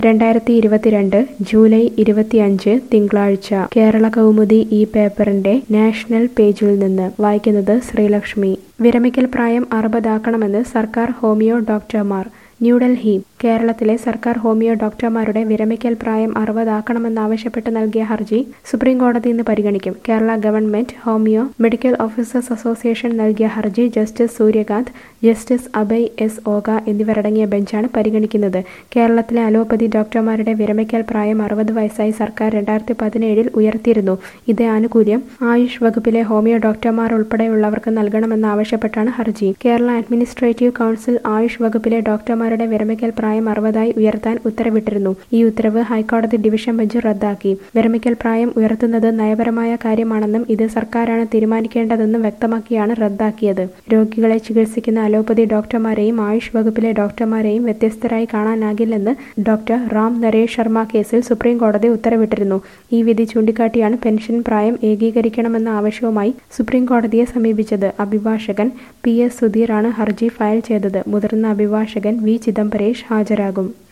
രണ്ടായിരത്തി ഇരുപത്തിരണ്ട് ജൂലൈ ഇരുപത്തിയഞ്ച് തിങ്കളാഴ്ച കേരള കൗമുദി ഈ പേപ്പറിന്റെ നാഷണൽ പേജിൽ നിന്ന് വായിക്കുന്നത് ശ്രീലക്ഷ്മി വിരമിക്കൽ പ്രായം അറുപതാക്കണമെന്ന് സർക്കാർ ഹോമിയോ ഡോക്ടർമാർ ന്യൂഡൽഹി കേരളത്തിലെ സർക്കാർ ഹോമിയോ ഡോക്ടർമാരുടെ വിരമിക്കൽ പ്രായം അറുപതാക്കണമെന്നാവശ്യപ്പെട്ട് നൽകിയ ഹർജി സുപ്രീം കോടതി ഇന്ന് പരിഗണിക്കും Kerala government homeo medical officers association നൽകിയ ഹർജി justice Surya Kant justice Abhay S Oka എന്നിവരടങ്ങിയ ബെഞ്ചാണ് പരിഗണിക്കുന്നത് കേരളത്തിലെ അലോപ്പതി ഡോക്ടർമാരുടെ വിരമിക്കൽ പ്രായം അറുപത് വയസ്സായി സർക്കാർ രണ്ടായിരത്തി പതിനേഴിൽ ഉയർത്തിയിരുന്നു ഇതേ ആനുകൂല്യം ആയുഷ് വകുപ്പിലെ ഹോമിയോ ഡോക്ടർമാർ ഉൾപ്പെടെയുള്ളവർക്ക് നൽകണമെന്നാവശ്യപ്പെട്ടാണ് ഹർജി കേരള അഡ്മിനിസ്ട്രേറ്റീവ് കൗൺസിൽ ആയുഷ് വകുപ്പിലെ ഡോക്ടർമാരുടെ വിരമിക്കൽ പ്രായം അറുപതായി ഉയർത്താൻ ഉത്തരവിട്ടിരുന്നു ഈ ഉത്തരവ് ഹൈക്കോടതി ഡിവിഷൻ ബെഞ്ച് റദ്ദാക്കി വിരമിക്കൽ പ്രായം ഉയർത്തുന്നത് നയപരമായ കാര്യമാണെന്നും ഇത് സർക്കാരാണ് തീരുമാനിക്കേണ്ടതെന്നും വ്യക്തമാക്കിയാണ് റദ്ദാക്കിയത് രോഗികളെ ചികിത്സിക്കുന്ന അലോപ്പതി ഡോക്ടർമാരെയും ആയുഷ് വകുപ്പിലെ ഡോക്ടർമാരെയും വ്യത്യസ്തരായി കാണാനാകില്ലെന്ന് ഡോക്ടർ റാം നരേഷ് ശർമ്മ കേസിൽ സുപ്രീം കോടതി ഉത്തരവിട്ടിരുന്നു ഈ വിധി ചൂണ്ടിക്കാട്ടിയാണ് പെൻഷൻ പ്രായം ഏകീകരിക്കണമെന്ന ആവശ്യവുമായി സുപ്രീം കോടതിയെ സമീപിച്ചത് അഭിഭാഷകൻ പി എസ് സുധീറാണ് ഹർജി ഫയൽ ചെയ്തത് മുതിർന്ന അഭിഭാഷകൻ വി ചിദംബരേഷ് ഹാജരാകും